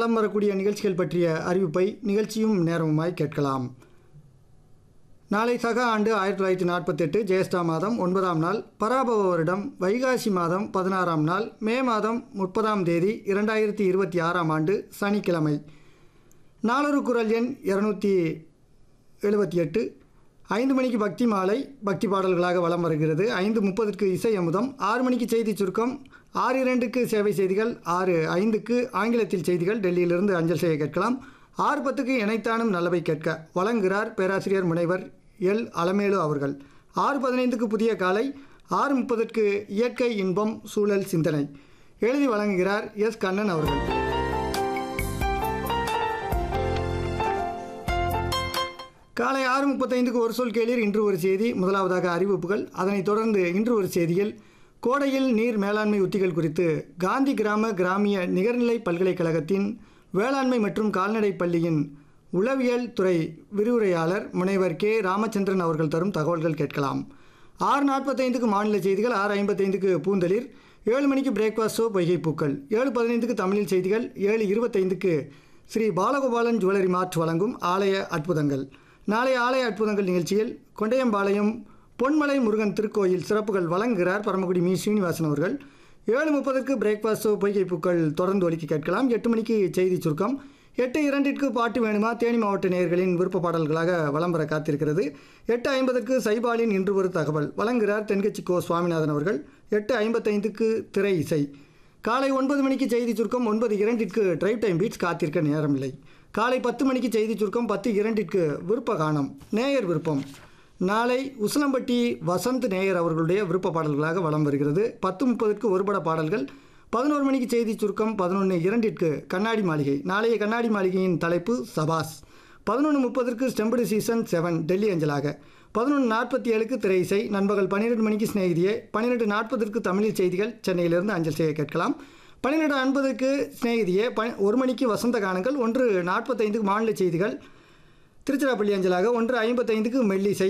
வலம் வரக்கூடிய நிகழ்ச்சிகள் பற்றிய அறிவிப்பை நிகழ்ச்சியும் நேரமுமாய் கேட்கலாம் நாளை சக ஆண்டு ஆயிரத்தி தொள்ளாயிரத்தி நாற்பத்தெட்டு ஜேஷ்டா மாதம் ஒன்பதாம் நாள் பராபவ வருடம் வைகாசி மாதம் பதினாறாம் நாள் மே மாதம் முப்பதாம் தேதி இரண்டாயிரத்தி இருபத்தி ஆறாம் ஆண்டு சனிக்கிழமை நாளொரு குரல் எண் இரநூத்தி எழுபத்தி எட்டு ஐந்து மணிக்கு பக்தி மாலை பக்தி பாடல்களாக வலம் வருகிறது ஐந்து முப்பதுக்கு இசை அமுதம் ஆறு மணிக்கு செய்தி சுருக்கம் ஆறு இரண்டுக்கு சேவை செய்திகள் ஆறு ஐந்துக்கு ஆங்கிலத்தில் செய்திகள் டெல்லியிலிருந்து அஞ்சல் செய்ய கேட்கலாம் ஆறு பத்துக்கு இணைத்தானும் நல்லவை கேட்க வழங்குகிறார் பேராசிரியர் முனைவர் எல் அலமேலு அவர்கள் ஆறு பதினைந்துக்கு புதிய காலை ஆறு முப்பதுக்கு இயற்கை இன்பம் சூழல் சிந்தனை எழுதி வழங்குகிறார் எஸ் கண்ணன் அவர்கள் காலை ஆறு முப்பத்தைந்துக்கு ஒரு சொல் கேளீர் இன்று ஒரு செய்தி முதலாவதாக அறிவிப்புகள் அதனைத் தொடர்ந்து இன்று ஒரு செய்தியில் கோடையில் நீர் மேலாண்மை உத்திகள் குறித்து காந்தி கிராம கிராமிய நிகர்நிலை பல்கலைக்கழகத்தின் வேளாண்மை மற்றும் கால்நடை பள்ளியின் உளவியல் துறை விரிவுரையாளர் முனைவர் கே ராமச்சந்திரன் அவர்கள் தரும் தகவல்கள் கேட்கலாம் ஆறு நாற்பத்தைந்துக்கு மாநில செய்திகள் ஆறு ஐம்பத்தைந்துக்கு பூந்தளிர் ஏழு மணிக்கு பிரேக்ஃபாஸ்ட் ஷோ பொய்கை பூக்கள் ஏழு பதினைந்துக்கு தமிழில் செய்திகள் ஏழு இருபத்தைந்துக்கு ஸ்ரீ பாலகோபாலன் ஜுவல்லரி மார்ட் வழங்கும் ஆலய அற்புதங்கள் நாளைய ஆலய அற்புதங்கள் நிகழ்ச்சியில் கொண்டையம்பாளையம் பொன்மலை முருகன் திருக்கோயில் சிறப்புகள் வழங்குகிறார் பரமக்குடி மீ ஸ்ரீனிவாசன் அவர்கள் ஏழு முப்பதுக்கு பிரேக்ஃபாஸ்ட் ஷோ பொய்கை பூக்கள் தொடர்ந்து ஒலிக்க கேட்கலாம் எட்டு மணிக்கு செய்தி சுருக்கம் எட்டு இரண்டிற்கு பாட்டு வேணுமா தேனி மாவட்ட நேயர்களின் விருப்ப பாடல்களாக வலம் வர காத்திருக்கிறது எட்டு ஐம்பதுக்கு சைபாலின் இன்று ஒரு தகவல் வழங்குகிறார் தென்கட்சி கோ சுவாமிநாதன் அவர்கள் எட்டு ஐம்பத்தைந்துக்கு திரை இசை காலை ஒன்பது மணிக்கு செய்தி சுருக்கம் ஒன்பது இரண்டிற்கு டிரைவ் டைம் பீட்ஸ் காத்திருக்க நேரமில்லை காலை பத்து மணிக்கு செய்தி சுருக்கம் பத்து இரண்டிற்கு விருப்ப கானம் நேயர் விருப்பம் நாளை உசிலம்பட்டி வசந்த் நேயர் அவர்களுடைய விருப்ப பாடல்களாக வலம் வருகிறது பத்து முப்பதுக்கு ஒருபட பாடல்கள் பதினோரு மணிக்கு செய்தி சுருக்கம் பதினொன்று இரண்டிற்கு கண்ணாடி மாளிகை நாளைய கண்ணாடி மாளிகையின் தலைப்பு சபாஸ் பதினொன்று முப்பதற்கு ஸ்டெம்படு சீசன் செவன் டெல்லி அஞ்சலாக பதினொன்று நாற்பத்தி ஏழுக்கு திரை இசை நண்பகல் பன்னிரெண்டு மணிக்கு சிநேகிதியே பன்னிரெண்டு நாற்பதற்கு தமிழில் செய்திகள் சென்னையிலிருந்து அஞ்சல் செய்ய கேட்கலாம் பன்னிரெண்டு ஐம்பதுக்கு சிநேகிதியே ப ஒரு மணிக்கு வசந்த கானங்கள் ஒன்று நாற்பத்தைந்துக்கு மாநில செய்திகள் திருச்சிராப்பள்ளி அஞ்சலாக ஒன்று ஐம்பத்தைந்துக்கு மெல்லிசை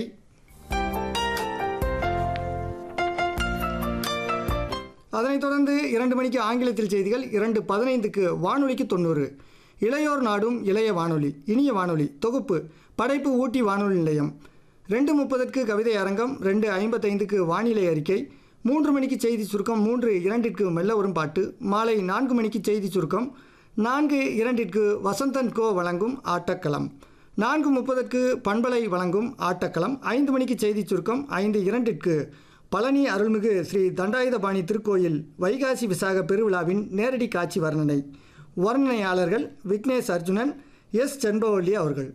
அதனைத் தொடர்ந்து இரண்டு மணிக்கு ஆங்கிலத்தில் செய்திகள் இரண்டு பதினைந்துக்கு வானொலிக்கு தொண்ணூறு இளையோர் நாடும் இளைய வானொலி இனிய வானொலி தொகுப்பு படைப்பு ஊட்டி வானொலி நிலையம் ரெண்டு முப்பதற்கு கவிதை அரங்கம் ரெண்டு ஐம்பத்தைந்துக்கு வானிலை அறிக்கை மூன்று மணிக்கு செய்தி சுருக்கம் மூன்று இரண்டிற்கு மெல்ல வரும் பாட்டு மாலை நான்கு மணிக்கு செய்தி சுருக்கம் நான்கு இரண்டிற்கு வசந்தன் கோ வழங்கும் ஆட்டக்களம் நான்கு முப்பதற்கு பண்பலை வழங்கும் ஆட்டக்களம் ஐந்து மணிக்கு செய்தி சுருக்கம் ஐந்து இரண்டிற்கு பழனி அருள்மிகு ஸ்ரீ தண்டாயுதபாணி திருக்கோயில் வைகாசி விசாக பெருவிழாவின் நேரடி காட்சி வர்ணனை வர்ணனையாளர்கள் விக்னேஷ் அர்ஜுனன் எஸ் செண்பவல்லி அவர்கள்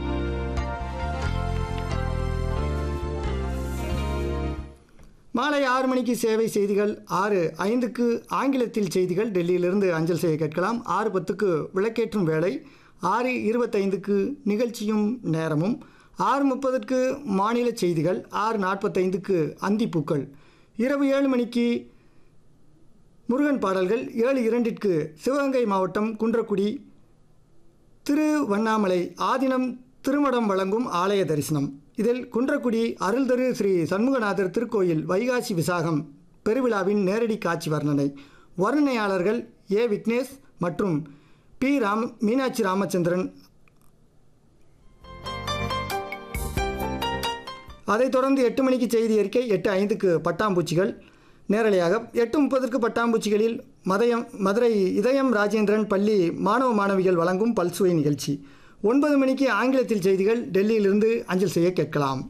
மாலை ஆறு மணிக்கு சேவை செய்திகள் ஆறு ஐந்துக்கு ஆங்கிலத்தில் செய்திகள் டெல்லியிலிருந்து அஞ்சல் செய்ய கேட்கலாம் ஆறு பத்துக்கு விளக்கேற்றும் வேலை ஆறு இருபத்தைந்துக்கு நிகழ்ச்சியும் நேரமும் ஆறு முப்பதுக்கு மாநில செய்திகள் ஆறு நாற்பத்தைந்துக்கு அந்திப்பூக்கள் இரவு ஏழு மணிக்கு முருகன் பாடல்கள் ஏழு இரண்டிற்கு சிவகங்கை மாவட்டம் குன்றக்குடி திருவண்ணாமலை ஆதினம் திருமடம் வழங்கும் ஆலய தரிசனம் இதில் குன்றக்குடி அருள்தரு ஸ்ரீ சண்முகநாதர் திருக்கோயில் வைகாசி விசாகம் பெருவிழாவின் நேரடி காட்சி வர்ணனை வர்ணனையாளர்கள் ஏ விக்னேஷ் மற்றும் பி ராம் மீனாட்சி ராமச்சந்திரன் அதைத் தொடர்ந்து எட்டு மணிக்கு செய்தி அறிக்கை எட்டு ஐந்துக்கு பட்டாம்பூச்சிகள் நேரலையாக எட்டு முப்பதற்கு பட்டாம்பூச்சிகளில் மதயம் மதுரை இதயம் ராஜேந்திரன் பள்ளி மாணவ மாணவிகள் வழங்கும் பல்சுவை நிகழ்ச்சி ஒன்பது மணிக்கு ஆங்கிலத்தில் செய்திகள் டெல்லியிலிருந்து அஞ்சல் செய்ய கேட்கலாம்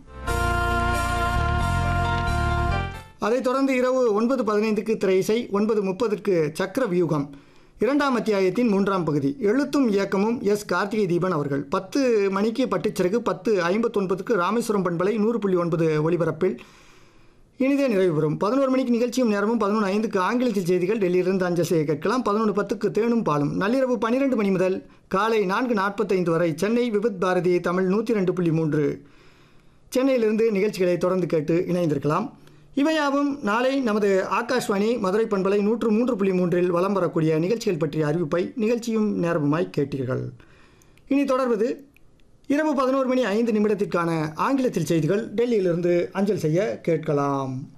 அதைத் தொடர்ந்து இரவு ஒன்பது பதினைந்துக்கு திரை இசை ஒன்பது முப்பதுக்கு சக்கர வியூகம் இரண்டாம் அத்தியாயத்தின் மூன்றாம் பகுதி எழுத்தும் இயக்கமும் எஸ் கார்த்திகை தீபன் அவர்கள் பத்து மணிக்கு பட்டுச்சிறகு பத்து ஐம்பத்தொன்பதுக்கு ராமேஸ்வரம் பண்பலை நூறு புள்ளி ஒன்பது ஒளிபரப்பில் இனிதே நிறைவு பெறும் பதினோரு மணிக்கு நிகழ்ச்சியும் நேரமும் பதினொன்று ஐந்துக்கு ஆங்கிலத்தில் செய்திகள் டெல்லியிலிருந்து அஞ்சல் செய்ய கேட்கலாம் பதினொன்று பத்துக்கு தேனும் பாலும் நள்ளிரவு பன்னிரெண்டு மணி முதல் காலை நான்கு நாற்பத்தைந்து வரை சென்னை விபத் பாரதி தமிழ் நூற்றி ரெண்டு புள்ளி மூன்று சென்னையிலிருந்து நிகழ்ச்சிகளை தொடர்ந்து கேட்டு இணைந்திருக்கலாம் இவையாவும் நாளை நமது ஆகாஷ்வாணி மதுரை பண்பலை நூற்று மூன்று புள்ளி மூன்றில் வலம் வரக்கூடிய நிகழ்ச்சிகள் பற்றிய அறிவிப்பை நிகழ்ச்சியும் நேரமுமாய் கேட்டீர்கள் இனி தொடர்வது இரவு பதினோரு மணி ஐந்து நிமிடத்திற்கான ஆங்கிலத்தில் செய்திகள் டெல்லியிலிருந்து அஞ்சல் செய்ய கேட்கலாம்